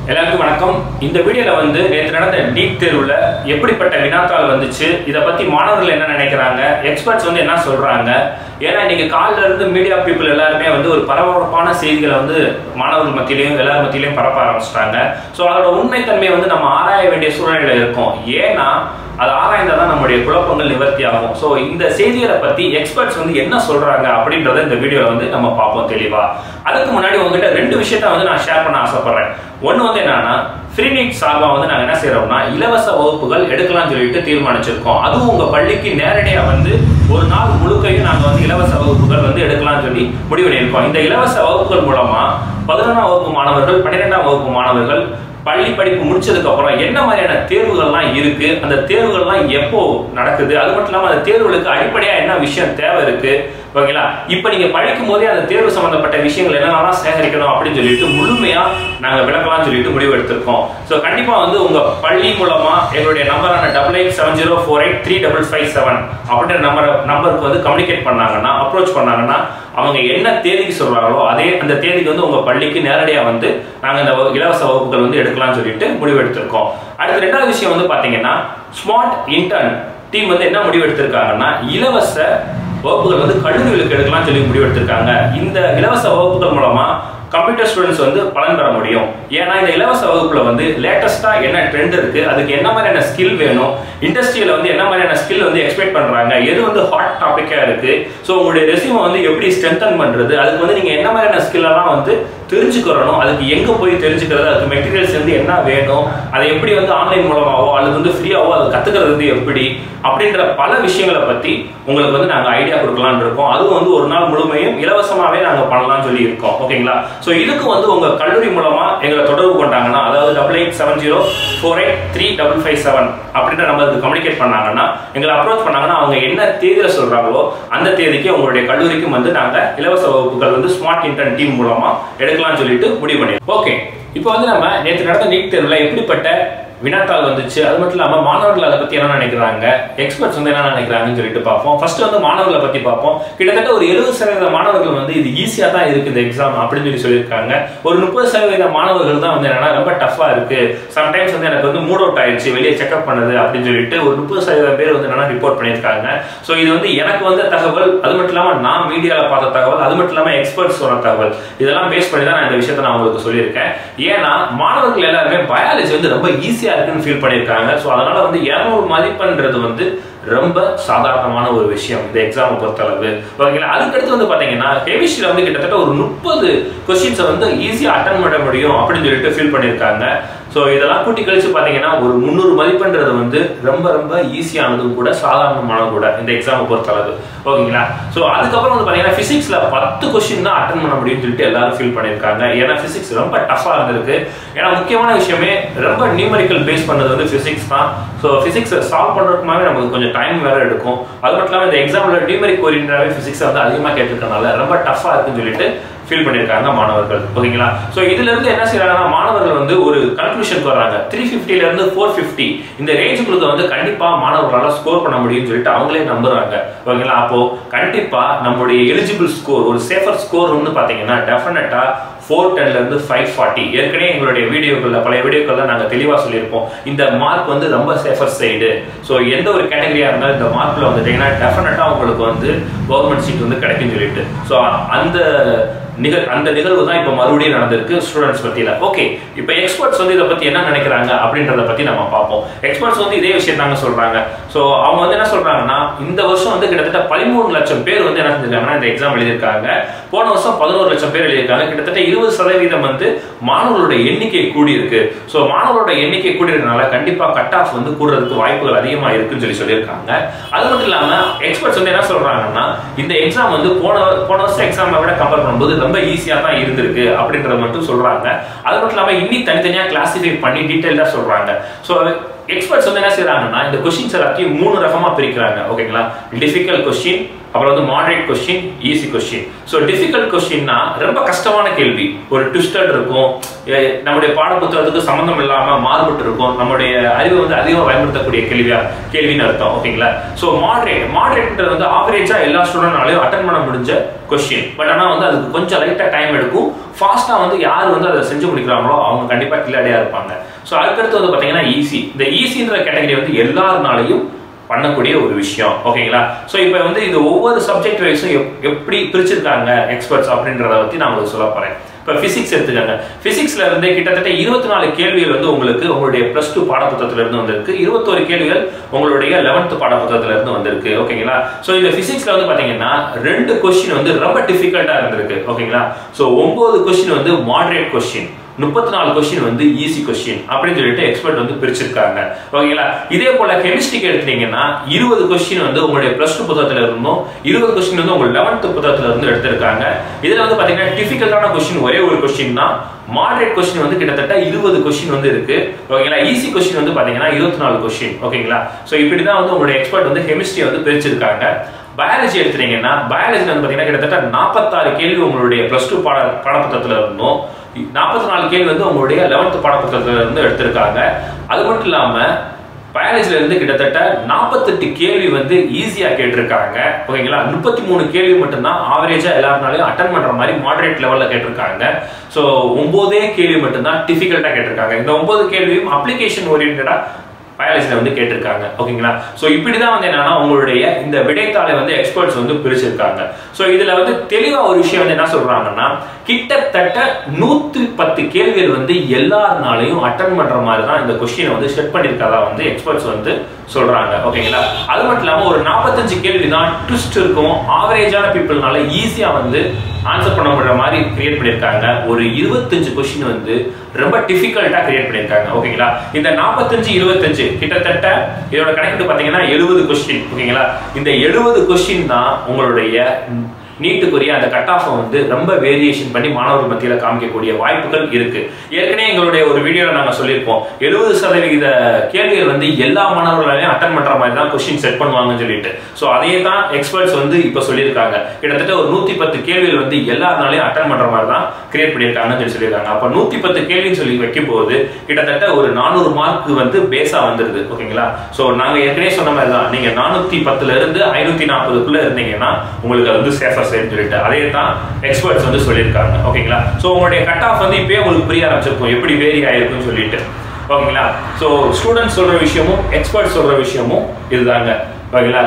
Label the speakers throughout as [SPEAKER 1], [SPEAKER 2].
[SPEAKER 1] எல்லாருக்கும் வணக்கம் இந்த வீடியோல வந்து நேற்று நடந்த நீட் தேர்வுல எப்படிப்பட்ட வினாத்தாள் வந்துச்சு இதை பத்தி மாணவர்கள் என்ன நினைக்கிறாங்க எக்ஸ்பர்ட்ஸ் வந்து என்ன சொல்றாங்க ஏன்னா இன்னைக்கு காலில இருந்து மீடியா பீப்புள் எல்லாருமே வந்து ஒரு பரபரப்பான செய்திகளை வந்து மாணவர்கள் மத்தியிலையும் எல்லார் மத்தியிலையும் பரப்ப ஆரம்பிச்சிட்டாங்க ஸோ அதோட உண்மைத்தன்மையை வந்து நம்ம ஆராய வேண்டிய சூழ்நிலையில இருக்கோம் ஏன்னா அது ஆராய்ந்தாதான் நம்முடைய குழப்பங்கள் நிவர்த்தி ஆகும் ஸோ இந்த செய்திகளை பத்தி எக்ஸ்பர்ட்ஸ் வந்து என்ன சொல்றாங்க அப்படின்றத இந்த வீடியோல வந்து நம்ம பார்ப்போம் தெளிவா அதுக்கு முன்னாடி உங்ககிட்ட ரெண்டு விஷயத்த வந்து நான் ஷேர் பண்ண ஆசைப்படுறேன் ஒன்று வந்து என்னன்னா ஃப்ரீ நீட் சார்பாக வந்து நாங்கள் என்ன செய்யறோம்னா இலவச வகுப்புகள் எடுக்கலாம்னு சொல்லிட்டு தீர்மானிச்சிருக்கோம் அதுவும் உங்க பள்ளிக்கு நேரடியாக வந்து ஒரு நாள் முழுக்கையும் நாங்கள் வந்து இலவச வகுப்புகள் வந்து எடுக்கலாம்னு சொல்லி முடிவு பண்ணியிருக்கோம் இந்த இலவச வகுப்புகள் மூலமா பதினொன்றாம் வகுப்பு மாணவர்கள் பன்னிரெண்டாம் வகுப்பு மாணவர்கள் பள்ளி படிப்பு முடிச்சதுக்கு அப்புறம் என்ன மாதிரியான தேர்வுகள்லாம் இருக்கு அந்த தேர்வுகள்லாம் எப்போ நடக்குது அது மட்டும் இல்லாம அந்த தேர்வுகளுக்கு அடிப்படையா என்ன விஷயம் தேவை இருக்கு ஓகேங்களா இப்போ நீங்க படிக்கும் போதே அந்த தேர்வு சம்பந்தப்பட்ட விஷயங்கள் என்னென்னலாம் சேகரிக்கணும் அப்படின்னு சொல்லிட்டு முழுமையா நாங்க விளக்கலாம்னு சொல்லிட்டு முடிவு எடுத்திருக்கோம் ஸோ கண்டிப்பா வந்து உங்க பள்ளி மூலமா எங்களுடைய நம்பரான double eight seven zero four eight three double five seven அப்படின்ற நம்பர் நம்பருக்கு வந்து கம்யூனிகேட் பண்ணாங்கன்னா அப்ரோச் பண்ணாங்கன்னா அவங்க என்ன தேதிக்கு சொல்றாங்களோ அதே அந்த தேதிக்கு வந்து உங்க பள்ளிக்கு நேரடியாக வந்து நாங்கள் இந்த வகு- இலவச வகுப்புகள் வந்து எடுக்கலாம்னு சொல்லிட்டு முடிவு எடுத்திருக்கோம் அடுத்து ரெண்டாவது விஷயம் வந்து பாத்தீங்கன்னா ஸ்மார்ட் இன்டர்ன் டீம் வந்து என்ன முடிவு எடுத்திருக்காங்கன்னா இலவச வகுப்புகள் வந்து கல்லூரிகளுக்கு எடுக்கலாம்னு சொல்லி முடிவு எடுத்திருக்காங்க இந்த இலவச வகுப்புகள் மூலமா கம்ப்யூட்டர் ஸ்டூடெண்ட்ஸ் வந்து பலன் பெற முடியும் ஏன்னா இந்த இலவச வகுப்புல வந்து லேட்டஸ்டா என்ன ட்ரெண்ட் இருக்கு அதுக்கு என்ன மாதிரியான ஸ்கில் வேணும் இண்டஸ்ட்ரியில வந்து என்ன மாதிரியான ஸ்கில் வந்து எக்ஸ்பெக்ட் பண்றாங்க எது வந்து ஹாட் டாபிக்கா இருக்கு ஸோ உங்களுடைய ரெசியூமை வந்து எப்படி ஸ்ட்ரென்தன் பண்றது அதுக்கு வந்து நீங்க என்ன மாதிரியான ஸ்கில் எல்லாம் வந்து தெரிஞ்சுக்கிறணும் அதுக்கு எங்க போய் தெரிஞ்சுக்கிறது அதுக்கு மெட்டீரியல்ஸ் வந்து என்ன வேணும் அதை எப்படி வந்து ஆன்லைன் மூலமாவோ அல்லது வந்து ஃப்ரீயாவோ அதை கத்துக்கிறது வந்து எப்படி அப்படின்ற பல விஷயங்களை பத்தி உங்களுக்கு வந்து நாங்க ஐடியா கொடுக்கலாம்னு இருக்கோம் அதுவும் வந்து ஒரு நாள் முழுமையும் இலவசமாவே நாங்க பண்ணலாம்னு சொல்லி இருக்கோம் ஓகேங்களா ஸோ இதுக்கு வந்து உங்க கல்லூரி மூலமா எங்களை தொடர்பு கொண்டாங்கன்னா அதாவது double eight seven zero four eight three double five seven அப்படின்ற நம்பருக்கு கம்யூனிகேட் பண்ணாங்கன்னா எங்களை அப்ரோச் பண்ணாங்கன்னா அவங்க என்ன தேதியில சொல்றாங்களோ அந்த தேதிக்கு உங்களுடைய கல்லூரிக்கும் வந்து நாங்க இலவச வகுப்புகள் வந்து ஸ்மார்ட் இன்டர்ன் டீம் மூலமா எடுக்கலாம்னு சொல்லிட்டு முடிவு பண்ணிருக்கோம் ஓகே இப்போ வந்து நம்ம நேற்று நடந்த நீட் தேர்வுல எப்படிப்பட்ட வினாத்தாள் வந்துச்சு அது மட்டும் இல்லாம மாணவர்கள் அதை பத்தி என்ன நினைக்கிறாங்க எக்ஸ்பர்ட்ஸ் வந்து என்ன நினைக்கிறாங்கன்னு சொல்லிட்டு பார்ப்போம் ஃபர்ஸ்ட் வந்து மாணவர்களை பத்தி பார்ப்போம் கிட்டத்தட்ட ஒரு எழுபது சதவீத மாணவர்கள் வந்து இது ஈஸியா தான் இருக்கு இந்த எக்ஸாம் அப்படின்னு சொல்லி சொல்லியிருக்காங்க ஒரு முப்பது சதவீத மாணவர்கள் தான் வந்து என்னன்னா ரொம்ப டஃபா இருக்கு சம்டைம்ஸ் வந்து எனக்கு வந்து மூட் அவுட் ஆயிடுச்சு வெளியே செக்அப் பண்ணுது அப்படின்னு சொல்லிட்டு ஒரு முப்பது சதவீதம் பேர் வந்து என்னன்னா ரிப்போர்ட் பண்ணியிருக்காங்க ஸோ இது வந்து எனக்கு வந்த தகவல் அது மட்டும் இல்லாம நான் மீடியால பார்த்த தகவல் அது மட்டும் இல்லாம எக்ஸ்பர்ட்ஸ் சொன்ன தகவல் இதெல்லாம் பேஸ் பண்ணி தான் நான் இந்த விஷயத்தை நான் உங்களுக்கு சொல்லியிருக்கேன் ஏன்னா மாணவர்கள் எல்லாருமே பயாலஜி வந்து ரொம்ப ஈஸியா இருக்குன்னு ஃபீல் பண்ணியிருக்காங்க ஸோ அதனால வந்து இரநூறு மதிப்பெண்றது வந்து ரொம்ப சாதாரணமான ஒரு விஷயம் இந்த எக்ஸாமை பொறுத்தளவு ஓகேங்களா அதுக்கடுத்து வந்து பாத்தீங்கன்னா கெமிஸ்ட்ரியில் வந்து கிட்டத்தட்ட ஒரு முப்பது கொஸ்டின்ஸை வந்து ஈஸியாக அட்டன் பண்ண முடியும் அப்படின்னு சொல்லிட்டு ஃபீல் பண்ணியிருக்காங்க ஸோ இதெல்லாம் கூட்டி கழிச்சு பார்த்தீங்கன்னா ஒரு முந்நூறு மதிப்பெண்றது வந்து ரொம்ப ரொம்ப ஈஸியானதும் கூட சாதாரணமானதும் கூட இந்த எக்ஸாமை பொறுத்தளவு ஓகேங்களா ஸோ அதுக்கப்புறம் வந்து பார்த்தீங்கன்னா ஃபிசிக்ஸில் பத்து கொஸ்டின் தான் அட்டன் பண்ண முடியும்னு சொல்லிட்டு எல்லாரும் ஃபீல் பண்ணியிருக்காங்க ஏன்னா ஃபிசிக்ஸ் ரொம்ப டஃபாக இருந்திருக்கு ஏன்னா முக்கியமான விஷயமே ரொம்ப நியூமரிக்கல் பேஸ் பண்ணது வந்து ஃபிசிக்ஸ் தான் ஸோ ஃபிசிக்ஸை சால்வ் பண்ணுறதுக்குமாவே நமக்கு கொஞ்சம் டைம் வேற எடுக்கும் அது மட்டும் இல்லாமல் இந்த எக்ஸாமில் நியூமரிக் ஓரியன்டாகவே ஃபிசிக்ஸை வந்து அதிகமாக கேட்டிருக்கனால ரொம்ப டஃப்பாக இருக்குன்னு சொல்லிட்டு ஃபீல் பண்ணியிருக்காங்க மாணவர்கள் ஓகேங்களா ஸோ இதுல இருந்து என்ன செய்யறாங்கன்னா மாணவர்கள் வந்து ஒரு கன்க்ளூஷனுக்கு வர்றாங்க த்ரீ ஃபிஃப்டில இருந்து ஃபோர் ஃபிஃப்டி இந்த ரேஞ்சுக்குள்ள வந்து கண்டிப்பா மாணவர்களால ஸ்கோர் பண்ண முடியும்னு சொல்லிட்டு அவங்களே நம்புறாங்க ஓகேங்களா அப்போ கண்டிப்பா நம்மளுடைய எலிஜிபிள் ஸ்கோர் ஒரு சேஃபர் ஸ்கோர் வந்து பாத்தீங்கன்னா டெஃபினட்டா ஃபோர் டென்ல இருந்து ஃபைவ் ஃபார்ட்டி ஏற்கனவே எங்களுடைய வீடியோக்கள்ல பழைய வீடியோக்கள்ல நாங்க தெளிவா சொல்லியிருப்போம் இந்த மார்க் வந்து ரொம்ப சேஃபர் சைடு ஸோ எந்த ஒரு கேட்டகரியா இருந்தாலும் இந்த மார்க்ல வந்துட்டீங்கன்னா டெஃபினட்டா உங்களுக்கு வந்து கவர்மெண்ட் சீட் வந்து கிடைக்கும்னு சொல்லிட்டு ஸோ அந்த நிகழ் அந்த நிகழ்வு தான் இப்போ மறுபடியும் நடந்திருக்கு ஸ்டூடெண்ட்ஸ் பத்தியில ஓகே இப்போ எக்ஸ்பர்ட்ஸ் வந்து இதை பத்தி என்ன நினைக்கிறாங்க அப்படின்றத பத்தி நம்ம பார்ப்போம் எக்ஸ்பர்ட்ஸ் வந்து இதே விஷயம் தாங்க சொல்றாங்க ஸோ அவங்க வந்து என்ன சொல்றாங்கன்னா இந்த வருஷம் வந்து கிட்டத்தட்ட பதிமூணு லட்சம் பேர் வந்து என்ன செஞ்சிருக்காங்கன்னா இந்த எக்ஸாம் எழுதியிருக்காங்க போன வருஷம் பதினோரு லட்சம் பேர் எழுதியிருக்காங்க கிட்டத்தட்ட இருபது சதவீதம் வந்து மாணவர்களோட எண்ணிக்கை கூடி இருக்கு ஸோ மாணவர்களோட எண்ணிக்கை கூடி இருக்கனால கண்டிப்பா கட் ஆஃப் வந்து கூடுறதுக்கு வாய்ப்புகள் அதிகமா இருக்குன்னு சொல்லி சொல்லியிருக்காங்க அது மட்டும் இல்லாம எக்ஸ்பர்ட்ஸ் வந்து என்ன சொல்றாங்கன்னா இந்த எக்ஸாம் வந்து போன போன வருஷம் எக்ஸாமை விட கம்பேர் பண்ணும்போது ரொம்ப ஈஸியா தான் இருந்திருக்கு அப்படின்றத மட்டும் சொல்றாங்க அது மட்டும் இல்லாம இன்னி தனித்தனியா கிளாசிஃபை பண்ணி டீட்டெயிலா சொல்றாங்க ஸோ எக்ஸ்பர்ட்ஸ் வந்து என்ன செய்றாங்கன்னா இந்த கொஸ்டின்ஸ் எல்லாத்தையும் மூணு ரகமா பிரிக்கிறாங்க ஓகேங்களா டிஃபிகல்ட் கொஸ்டின் அப்புறம் வந்து moderate question easy question so difficult கொஸ்டின்னா ரொம்ப கஷ்டமான கேள்வி ஒரு ட்விஸ்டட் இருக்கும் எ- நம்முடைய பாடப்புத்தகத்துக்கு சம்மந்தம் இல்லாம மாறுபட்டு இருக்கும் நம்முடைய அறிவை வந்து அதிகமாக பயன்படுத்தக்கூடிய கேள்வியா கேள்வின்னு அர்த்தம் ஓகேங்களா ஸோ மாடரேட் மாடரேட்ன்றது வந்து ஆவரேஜா எல்லா ஸ்டூடெண்ட்னாலையும் அட்டன் பண்ண முடிஞ்ச கொஸ்டின் பட் ஆனால் வந்து அதுக்கு கொஞ்சம் லைட்டாக டைம் எடுக்கும் ஃபாஸ்ட்டாக வந்து யார் வந்து அதை செஞ்சு முடிக்கிறாங்களோ அவங்க கண்டிப்பாக கில்லாடியாக இருப்பாங்க ஸோ அதுக்கடுத்து வந்து பார்த்தீங்கன்னா ஈஸி இந்த ஈஸின்ற கேட்டகரி வந்து எல்லாருனாலையும் பண்ணக்கூடிய ஒரு விஷயம் ஓகேங்களா ஸோ இப்போ வந்து இது ஒவ்வொரு சப்ஜெக்ட் வைஸும் எப்படி பிரிச்சிருக்காங்க எக்ஸ்பர்ட்ஸ் அப்படின்றத பற்றி நான் உங்களுக்கு சொல்ல போகிறேன் இப்போ ஃபிசிக்ஸ் எடுத்துக்கோங்க ஃபிசிக்ஸ்ல இருந்து கிட்டத்தட்ட இருபத்தி நாலு கேள்விகள் வந்து உங்களுக்கு உங்களுடைய ப்ளஸ் டூ பாடப்புத்தகத்துல இருந்து வந்திருக்கு இருபத்தோரு கேள்விகள் உங்களுடைய லெவன்த் பாடப்புத்தகத்துல இருந்து வந்திருக்கு ஓகேங்களா ஸோ இந்த ஃபிசிக்ஸ்ல வந்து பாத்தீங்கன்னா ரெண்டு கொஸ்டின் வந்து ரொம்ப டிஃபிகல்ட்டா இருந்திருக்கு ஓகேங்களா ஸோ ஒன்பது கொஸ்டின் வந்து மாடரேட் கொஸ்டின் முப்பத்தி நாலு கொஸ்டின் வந்து ஈஸி கொஸ்டின் அப்படின்னு சொல்லிட்டு எக்ஸ்பர்ட் வந்து பிரிச்சிருக்காங்க ஓகேங்களா இதே போல கெமிஸ்ட்ரிக்கு எடுத்தீங்கன்னா இருபது கொஸ்டின் வந்து உங்களுடைய பிளஸ் டூ புத்தகத்துல இருந்தும் இருபது கொஸ்டின் வந்து உங்க லெவன்த் புத்தகத்துல இருந்து எடுத்திருக்காங்க இதுல வந்து பாத்தீங்கன்னா டிஃபிகல்ட்டான கொஸ்டின் ஒரே ஒரு கொஸ்டின் தான் மாடரேட் கொஸ்டின் வந்து கிட்டத்தட்ட இருபது கொஸ்டின் வந்து இருக்கு ஓகேங்களா ஈஸி கொஸ்டின் வந்து பாத்தீங்கன்னா இருபத்தி நாலு கொஸ்டின் ஓகேங்களா ஸோ இப்படிதான் வந்து உங்களுடைய எக்ஸ்பர்ட் வந்து கெமிஸ்ட்ரி வந்து பிரிச்சிருக்காங்க பயாலஜி எடுத்துட்டீங்கன்னா பயாலஜி வந்து பாத்தீங்கன்னா கிட்டத்தட்ட நாற்பத்தாறு கேள்வி உங்களுடைய பிளஸ் டூ பாட பாடப்புத்தகத்துல இருந்தும் நாற்பத்தி நாலு கேள்வி வந்து உங்களுடைய லெவன்த் பாடப்புத்தகத்துல இருந்து எடுத்திருக்காங்க அது மட்டும் இல்லாம பயாலஜில இருந்து கிட்டத்தட்ட நாற்பத்தெட்டு கேள்வி வந்து ஈஸியா கேட்டிருக்காங்க ஓகேங்களா முப்பத்தி மூணு கேள்வி மட்டும்தான் ஆவரேஜா எல்லாருனாலையும் அட்டன் பண்ற மாதிரி மாடரேட் லெவல்ல கேட்டிருக்காங்க ஸோ ஒன்பதே கேள்வி மட்டும்தான் டிஃபிகல்ட்டா கேட்டிருக்காங்க இந்த ஒன்பது கேள்வியும் அப்ளிகேஷன் ஓரியன்டா பயாலஜியில் வந்து கேட்டிருக்காங்க ஓகேங்களா ஸோ இப்படி தான் வந்து என்னன்னா உங்களுடைய இந்த விடைத்தாளை வந்து எக்ஸ்பர்ட்ஸ் வந்து பிரிச்சிருக்காங்க ஸோ இதில் வந்து தெளிவாக ஒரு விஷயம் வந்து என்ன சொல்றாங்கன்னா கிட்டத்தட்ட நூற்றி பத்து கேள்விகள் வந்து எல்லாருனாலையும் அட்டன் பண்ற மாதிரி தான் இந்த கொஸ்டினை வந்து செட் பண்ணியிருக்கதா வந்து எக்ஸ்பர்ட்ஸ் வந்து சொல்றாங்க ஓகேங்களா அது மட்டும் இல்லாமல் ஒரு நாற்பத்தஞ்சு கேள்வி தான் ட்விஸ்ட் இருக்கும் ஆவரேஜான பீப்புள்னால ஈஸியாக வந்து ஆன்சர் பண்ண முடியற மாதிரி கிரியேட் பண்ணியிருக்காங்க ஒரு இருபத்தஞ்சு கொஸ்டின் வந்து ரொம்ப டிஃபிகல்ட்டா கிரியேட் பண்ணியிருக்காங்க ஓகேங்களா இந்த நாற்பத்தஞ்சு இருபத்தஞ்சு கிட்டத்தட்ட இதோட கணக்கிட்டு பார்த்தீங்கன்னா எழுபது கொஸ்டின் ஓகேங்களா இந்த எழுபது கொஸ்டின் தான் உங்களுடைய நீட்டுக்குரிய அந்த கட் ஆஃப் வந்து ரொம்ப வேரியேஷன் பண்ணி மாணவர்கள் மத்தியில் காமிக்கக்கூடிய வாய்ப்புகள் இருக்கு ஏற்கனவே எங்களுடைய ஒரு வீடியோவில் நாங்கள் சொல்லியிருப்போம் எழுபது சதவிகித கேள்விகள் வந்து எல்லா மாணவர்களாலையும் அட்டன் பண்ற மாதிரி தான் கொஸ்டின் செட் பண்ணுவாங்கன்னு சொல்லிட்டு ஸோ அதையே தான் எக்ஸ்பர்ட்ஸ் வந்து இப்போ சொல்லியிருக்காங்க கிட்டத்தட்ட ஒரு நூத்தி பத்து கேள்விகள் வந்து எல்லாருனாலையும் அட்டன் பண்ற மாதிரி தான் கிரியேட் பண்ணியிருக்காங்கன்னு சொல்லி சொல்லியிருக்காங்க அப்போ நூத்தி பத்து கேள்வின்னு சொல்லி வைக்கும் போது கிட்டத்தட்ட ஒரு நானூறு மார்க் வந்து பேஸா வந்துருது ஓகேங்களா ஸோ நாங்க ஏற்கனவே சொன்ன மாதிரி தான் நீங்க நானூத்தி பத்துல இருந்து ஐநூத்தி நாற்பதுக்குள்ள இருந்தீங்கன்னா உங்களுக்கு அது வந்து சேஃபர் சைடுன்னு சொல்லிட்டு அதே தான் எக்ஸ்பர்ட்ஸ் வந்து சொல்லியிருக்காங்க ஓகேங்களா ஸோ உங்களுடைய கட் ஆஃப் வந்து இப்பயே உங்களுக்கு புரிய ஆரம்பிச்சிருக்கும் எப்படி வேரி ஆயிருக்குன்னு சொல்லிட்டு ஓகேங்களா ஸோ ஸ்டூடெண்ட்ஸ் சொல்ற விஷயமும் எக்ஸ்பர்ட் சொல்ற விஷயமும் இதுதாங்க ஓகேங்களா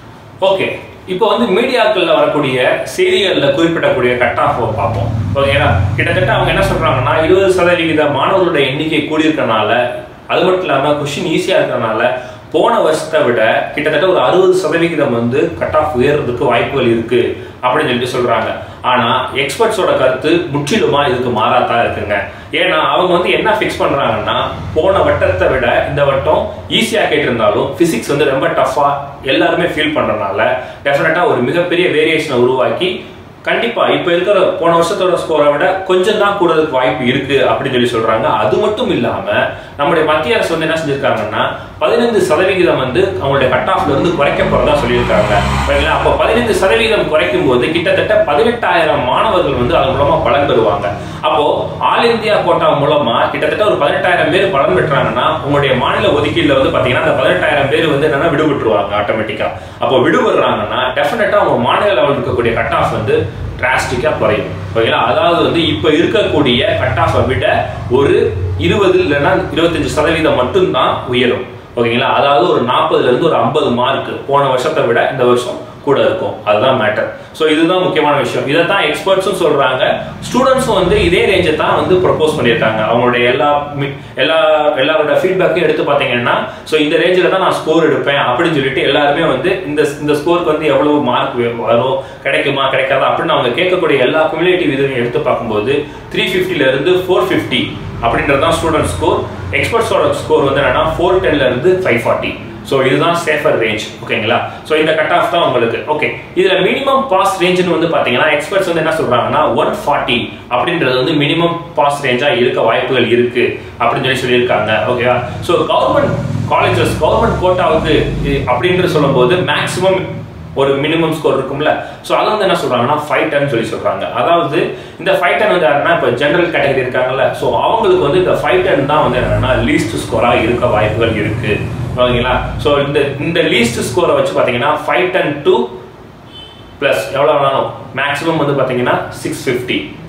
[SPEAKER 1] ஓகே இப்போ வந்து மீடியாக்கள்ல வரக்கூடிய செய்திகள்ல குறிப்பிடக்கூடிய கட் ஆஃப் பார்ப்போம் ஓகேங்களா கிட்டத்தட்ட அவங்க என்ன சொல்றாங்கன்னா இருபது சதவிகித மாணவர்களோட எண்ணிக்கை கூடியிருக்கனால அது மட்டும் இல்லாம கொஷின் ஈஸியா இருக்கறனால போன வருஷத்தை விட கிட்டத்தட்ட ஒரு அறுபது சதவிகிதம் வந்து கட் ஆஃப் உயர்றதுக்கு வாய்ப்புகள் இருக்கு அப்படின்னு சொல்லிட்டு சொல்றாங்க ஆனா எக்ஸ்பர்ட்ஸோட கருத்து முற்றிலுமா இதுக்கு மாறாதான் இருக்குங்க ஏன்னா அவங்க வந்து என்ன ஃபிக்ஸ் பண்றாங்கன்னா போன வட்டத்தை விட இந்த வட்டம் ஈஸியா கேட்டிருந்தாலும் பிசிக்ஸ் வந்து ரொம்ப டஃபா எல்லாருமே ஃபீல் பண்றதுனால டெஃபினட்டா ஒரு மிகப்பெரிய வேரியேஷனை உருவாக்கி கண்டிப்பா இப்ப இருக்கிற போன வருஷத்தோட ஸ்கோரை விட கொஞ்சம் தான் கூடுறதுக்கு வாய்ப்பு இருக்கு அப்படின்னு சொல்லி சொல்றாங்க அது மட்டும் இல்லாம நம்முடைய மத்திய அரசு வந்து என்ன செஞ்சிருக்காங்கன்னா பதினைந்து சதவிகிதம் வந்து அவங்களுடைய கட் ஆஃப்ல இருந்து குறைக்க போறதா சொல்லியிருக்காங்க சரிங்களா அப்போ பதினைந்து சதவிகிதம் குறைக்கும் போது கிட்டத்தட்ட பதினெட்டாயிரம் மாணவர்கள் வந்து அது மூலமா பலன் பெறுவாங்க அப்போ ஆல் இந்தியா கோட்டா மூலமா கிட்டத்தட்ட ஒரு பதினெட்டாயிரம் பேர் பலன் பெற்றாங்கன்னா உங்களுடைய மாநில ஒதுக்கீடுல வந்து பாத்தீங்கன்னா அந்த பதினெட்டாயிரம் பேர் வந்து என்னன்னா விடுபட்டுருவாங்க ஆட்டோமேட்டிக்கா அப்போ விடுபடுறாங்கன்னா டெஃபினட்டா உங்க மாநில லெவல் இருக்கக்கூடிய கட் ஆஃப் வந்து டிராஸ்டிக்கா குறையும் ஓகேங்களா அதாவது வந்து இப்ப இருக்கக்கூடிய கட் ஆஃபை விட ஒரு இருபது இல்லைன்னா இருபத்தஞ்சு சதவீதம் மட்டும்தான் உயரும் ஓகேங்களா அதாவது ஒரு நாற்பதுல இருந்து ஒரு ஐம்பது மார்க் போன வருஷத்தை விட இந்த வருஷம் கூட இருக்கும் அதுதான் மேட்டர் ஸோ இதுதான் முக்கியமான விஷயம் இதை தான் எக்ஸ்பர்ட்ஸும் சொல்றாங்க ஸ்டூடெண்ட்ஸும் வந்து இதே ரேஞ்சை தான் வந்து ப்ரொபோஸ் பண்ணியிருக்காங்க அவங்களுடைய எல்லா mi- எல்லா எல்லாரோட ஃபீட்பேக்கையும் எடுத்து பார்த்தீங்கன்னா ஸோ இந்த ரேஞ்சில் தான் நான் ஸ்கோர் எடுப்பேன் அப்படின்னு சொல்லிட்டு எல்லாருமே வந்து இந்த இந்த ஸ்கோருக்கு வந்து எவ்வளவு மார்க் வரும் கிடைக்குமா கிடைக்காதா அப்படின்னு அவங்க கேட்கக்கூடிய எல்லா குமுலேட்டிவ் இதுவும் எடுத்து பார்க்கும்போது த்ரீ ஃபிஃப்டில இருந்து ஃபோர் ஃபிஃப்டி அப்படின்றது தான் ஸ்டூடெண்ட் ஸ்கோர் எக்ஸ்பர்ட்ஸோட ஸ்கோர் வந்து என்னன்னா ஃபோர் டென்ல இருந்து ஃபைவ் ஃபார்ட்டி ஸோ இதுதான் சேஃபர் ரேஞ்ச் ஓகேங்களா ஸோ இந்த கட் ஆஃப் தான் உங்களுக்கு ஓகே இதுல மினிமம் பாஸ் ரேஞ்சுன்னு வந்து பாத்தீங்கன்னா எக்ஸ்பர்ட்ஸ் வந்து என்ன சொல்றாங்கன்னா ஒன் ஃபார்ட்டி அப்படின்றது வந்து மினிமம் பாஸ் ரேஞ்சா இருக்க வாய்ப்புகள் இருக்கு அப்படின்னு சொல்லி சொல்லியிருக்காங்க ஓகேவா ஸோ கவர்மெண்ட் காலேஜஸ் கவர்மெண்ட் கோட்டாவுக்கு இ- அப்படின்ட்டு சொல்லும்போது மேக்ஸிமம் ஒரு மினிமம் ஸ்கோர் இருக்கும்ல ஸோ அதை வந்து என்ன சொல்றாங்கன்னா ஃபைவ் டென் சொல்லி சொல்றாங்க அதாவது இந்த ஃபைவ் டென் வந்து யாருன்னா இப்போ ஜென்ரல் கேட்டகரி இருக்காங்கல்ல ஸோ அவங்களுக்கு வந்து இந்த ஃபைவ் டென் தான் வந்து என்னன்னா லீஸ்ட் ஸ்கோராக இருக்க வாய்ப்புகள் இருக்கு ஓகேங்களா ஸோ இந்த இந்த லீஸ்ட் ஸ்கோரை வச்சு பார்த்தீங்கன்னா ஃபைவ் டென் டு ப்ளஸ் எவ்வளோ வேணாலும் மேக்ஸிமம் வந்து பார்த்தீங்கன்னா சிக்ஸ் ஃபிஃப்டி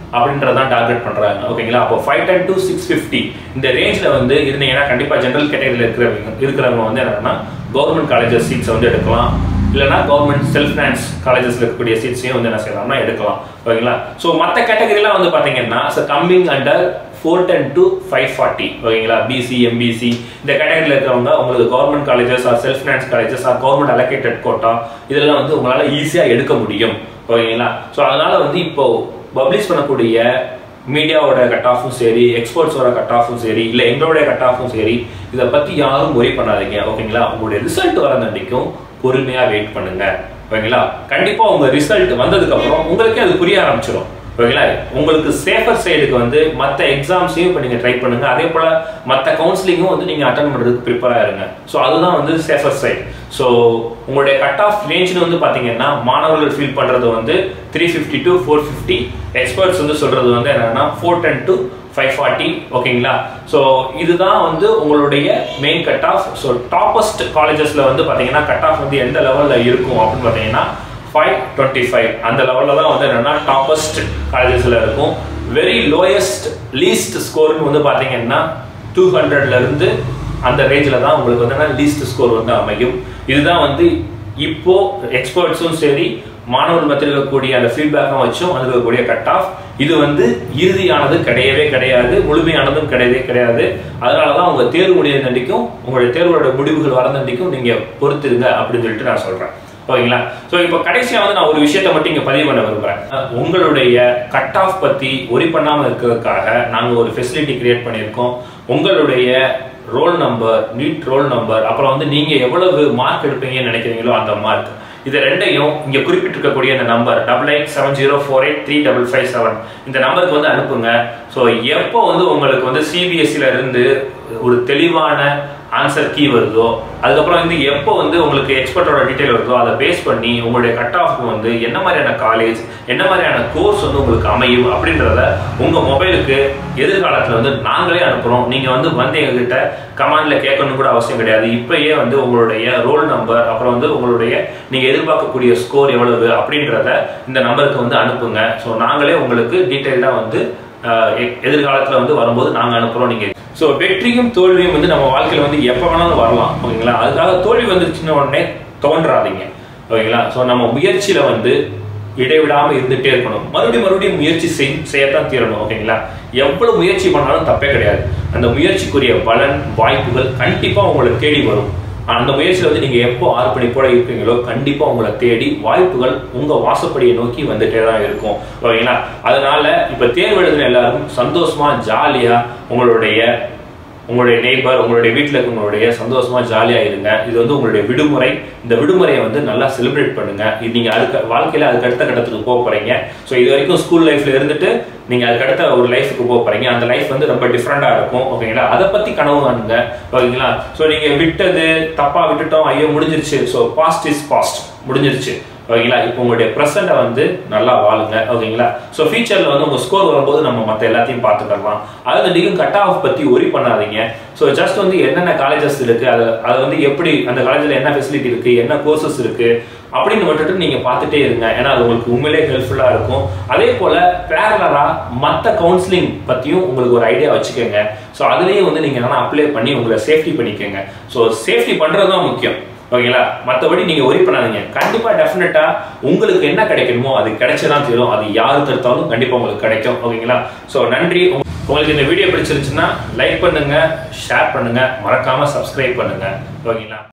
[SPEAKER 1] அப்படின்றதான் டார்கெட் பண்றாங்க ஓகேங்களா அப்போ five ten to six fifty இந்த ரேஞ்சில் வந்து இருந்தீங்கன்னா கண்டிப்பாக ஜென்ரல் கேட்டகரியில் இருக்கிறவங்க இருக்கிறவங்க வந்து என்னன்னா கவர்மெண்ட் காலேஜஸ் சீட்ஸை வந்து எடுக்கலாம் இல்லைனா கவர்மெண்ட் செல்ஃப் ஃபினான்ஸ் காலேஜஸ்ல இருக்கக்கூடிய சீட்ஸையும் வந்து என்ன செய்யலாம்னா எடுக்கலாம் ஓகேங்களா ஸோ மற்ற கேட்டகரிலாம் வந்து பார்த்தீங்கன்னா coming under four ten to five forty ஓகேங்களா பிசி எம்பிசி இந்த கேட்டகரியில் இருக்கிறவங்க உங்களுக்கு government colleges or self finance colleges or government allocated quota இதெல்லாம் வந்து உங்களால் ஈஸியாக எடுக்க முடியும் ஓகேங்களா ஸோ அதனால வந்து இப்போ பப்ளிஷ் பண்ணக்கூடிய மீடியாவோட கட் ஆஃபும் சரி எக்ஸ்பர்ட்ஸோட கட் ஆஃபும் சரி இல்லை எங்களுடைய கட் ஆஃபும் சரி இதை பற்றி யாரும் ஒரி பண்ணாதீங்க ஓகேங்களா உங்களுடைய ரிசல்ட் வர நன்றிக்கும் பொறுமையாக வெயிட் பண்ணுங்க ஓகேங்களா கண்டிப்பாக உங்கள் ரிசல்ட் வந்ததுக்கப்புறம் உங்களுக்கே அது புரிய ஆரம்பிச்சிடும் ஓகேங்களா உங்களுக்கு சேஃபர் சைடுக்கு வந்து மற்ற எக்ஸாம்ஸையும் இப்போ நீங்கள் ட்ரை பண்ணுங்க அதே போல் மற்ற கவுன்சிலிங்கும் வந்து நீங்கள் அட்டன் பண்ணுறதுக்கு ப்ரிப்பேராக இருங்க ஸோ அதுதான் வந்து சேஃபர் சைடு ஸோ உங்களுடைய கட் ஆஃப் ரேஞ்ச்னு வந்து பார்த்தீங்கன்னா மாணவர்கள் ஃபீல் பண்ணுறது வந்து three fifty to four fifty experts வந்து சொல்கிறது வந்து என்னன்னா four ten to five forty ஓகேங்களா ஸோ இதுதான் வந்து உங்களுடைய main cut off so toppest காலேஜஸில் வந்து பார்த்தீங்கன்னா கட் ஆஃப் வந்து எந்த லெவலில் இருக்கும் அப்படின்னு பார்த்தீங்கன்னா ஃபைவ் டுவெண்ட்டி ஃபைவ் அந்த லெவலில் தான் வந்து என்னென்னா டாப்பஸ்ட் காலேஜஸில் இருக்கும் வெரி லோயஸ்ட் லீஸ்ட் ஸ்கோர்னு வந்து பார்த்தீங்கன்னா டூ ஹண்ட்ரட்லேருந்து அந்த ரேஞ்சில் தான் உங்களுக்கு வந்து என்ன லீஸ்ட் ஸ்கோர் வந்து அமையும் இதுதான் வந்து இப்போ எக்ஸ்பர்ட்ஸும் சரி மாணவர்கள் மத்தியில் இருக்கக்கூடிய அந்த ஃபீட்பேக்கும் வச்சும் அது இருக்கக்கூடிய கட் ஆஃப் இது வந்து இறுதியானது கிடையவே கிடையாது முழுமையானதும் கிடையவே கிடையாது அதனால தான் உங்கள் தேர்வு முடிய நண்டிக்கும் உங்களுடைய தேர்வோட முடிவுகள் வர நண்டிக்கும் நீங்கள் பொறுத்திருங்க அப்படின்னு சொல்லிட்டு நான் சொல்கிறேன் ஓகேங்களா ஸோ இப்போ கடைசியாக வந்து நான் ஒரு விஷயத்தை மட்டும் இங்கே பதிவு பண்ண விரும்புகிறேன் உங்களுடைய கட் ஆஃப் பற்றி ஒரி பண்ணாமல் இருக்கிறதுக்காக நாங்கள் ஒரு ஃபெசிலிட்டி கிரியேட் பண்ணியிருக்கோம் உங்களுடைய roll number NEET roll number அப்புறம் வந்து நீங்கள் எவ்வளவு மார்க் எடுப்பீங்கன்னு நினைக்கிறீங்களோ அந்த மார்க் இது ரெண்டையும் இங்கே குறிப்பிட்டிருக்கக்கூடிய இந்த number double eight seven zero four eight three double five seven இந்த நம்பருக்கு வந்து அனுப்புங்க ஸோ எப்போ வந்து உங்களுக்கு வந்து சிபிஎஸ்சியில் இருந்து ஒரு தெளிவான ஆன்சர் கீ வருதோ அதுக்கப்புறம் வந்து எப்போ வந்து உங்களுக்கு எக்ஸ்பர்ட்டோட டீட்டெயில் வருதோ அதை பேஸ் பண்ணி உங்களுடைய கட் ஆஃப்க்கு வந்து என்ன மாதிரியான காலேஜ் என்ன மாதிரியான கோர்ஸ் வந்து உங்களுக்கு அமையும் அப்படின்றத உங்கள் மொபைலுக்கு எதிர்காலத்தில் வந்து நாங்களே அனுப்புகிறோம் நீங்கள் வந்து வந்து எங்ககிட்ட கமாண்டில் கேட்கணும் கூட அவசியம் கிடையாது இப்பயே வந்து உங்களுடைய ரோல் நம்பர் அப்புறம் வந்து உங்களுடைய நீங்கள் எதிர்பார்க்கக்கூடிய ஸ்கோர் எவ்வளவு அப்படின்றத இந்த நம்பருக்கு வந்து அனுப்புங்க ஸோ நாங்களே உங்களுக்கு டீட்டெயில்டாக வந்து எதிர்காலத்தில் வந்து வரும்போது நாங்கள் அனுப்புகிறோம் நீங்கள் ஸோ வெற்றியும் தோல்வியும் வந்து நம்ம வாழ்க்கையில் வந்து எப்போ வேணாலும் வரலாம் ஓகேங்களா அதுக்காக தோல்வி வந்துச்சுன்னு உடனே தோன்றாதீங்க ஓகேங்களா ஸோ நம்ம முயற்சியில் வந்து இடைவிடாமல் இருந்துகிட்டே இருக்கணும் மறுபடியும் மறுபடியும் முயற்சி செய் செய்யத்தான் தீரணும் ஓகேங்களா எவ்வளவு முயற்சி பண்ணாலும் தப்பே கிடையாது அந்த முயற்சிக்குரிய பலன் வாய்ப்புகள் கண்டிப்பாக உங்களுக்கு தேடி வரும் அந்த முயற்சியில் வந்து நீங்கள் எப்போ ஆர்ப்பணிப்போட இருப்பீங்களோ கண்டிப்பாக உங்களை தேடி வாய்ப்புகள் உங்கள் வாசப்படியை நோக்கி வந்துட்டே தான் இருக்கும் ஓகேங்களா அதனால இப்போ தேர்வு எழுதின எல்லாரும் சந்தோஷமா ஜாலியாக உங்களுடைய உங்களுடைய நெய்பர் உங்களுடைய வீட்டில் இருக்கவங்களுடைய சந்தோஷமா ஜாலியாக இருங்க இது வந்து உங்களுடைய விடுமுறை இந்த விடுமுறையை வந்து நல்லா செலிப்ரேட் பண்ணுங்க இது நீங்கள் அதுக்கு வாழ்க்கையில் அதுக்கு அடுத்த கட்டத்துக்கு போக போறீங்க ஸோ இது வரைக்கும் ஸ்கூல் லைஃப்ல இருந்துட்டு நீங்கள் அதுக்கு அடுத்த ஒரு லைஃபுக்கு போக போறீங்க அந்த லைஃப் வந்து ரொம்ப டிஃப்ரெண்டாக இருக்கும் ஓகேங்களா அதை பற்றி கனவு காணுங்க ஓகேங்களா ஸோ நீங்கள் விட்டது தப்பாக விட்டுட்டோம் ஐயோ முடிஞ்சிருச்சு ஸோ பாஸ்ட் இஸ் பாஸ்ட் முடிஞ்சிருச்சு ஓகேங்களா இப்போ உங்களுடைய ப்ரெசண்ட்டை வந்து நல்லா வாழுங்க ஓகேங்களா ஸோ ஃபியூச்சரில் வந்து உங்கள் ஸ்கோர் வரும்போது நம்ம மற்ற எல்லாத்தையும் பார்த்துக்கலாம் அது நீங்கள் கட் ஆஃப் பற்றி ஒரி பண்ணாதீங்க ஸோ ஜஸ்ட் வந்து என்னென்ன காலேஜஸ் இருக்குது அது அது வந்து எப்படி அந்த காலேஜில் என்ன ஃபெசிலிட்டி இருக்குது என்ன கோர்சஸ் இருக்குது அப்படின்னு விட்டுட்டு நீங்கள் பார்த்துட்டே இருங்க ஏன்னா அது உங்களுக்கு உண்மையிலே ஹெல்ப்ஃபுல்லாக இருக்கும் அதே போல் பேரலராக மற்ற கவுன்சிலிங் பற்றியும் உங்களுக்கு ஒரு ஐடியா வச்சுக்கோங்க ஸோ அதுலேயே வந்து நீங்கள் ஆனால் அப்ளை பண்ணி உங்களை சேஃப்டி பண்ணிக்கோங்க ஸோ சேஃப்டி பண்ணுறது தான் முக்கியம் ஓகேங்களா மற்றபடி நீங்க ஒரி பண்ணாதீங்க கண்டிப்பா டெஃபினட்டா உங்களுக்கு என்ன கிடைக்கணுமோ அது கிடைச்சதான் தீரும் அது யாருக்கு எடுத்தாலும் கண்டிப்பா உங்களுக்கு கிடைக்கும் ஓகேங்களா ஸோ நன்றி உங்களுக்கு இந்த வீடியோ பிடிச்சிருச்சுன்னா லைக் பண்ணுங்க ஷேர் பண்ணுங்க மறக்காம சப்ஸ்கிரைப் பண்ணுங்க ஓகேங்களா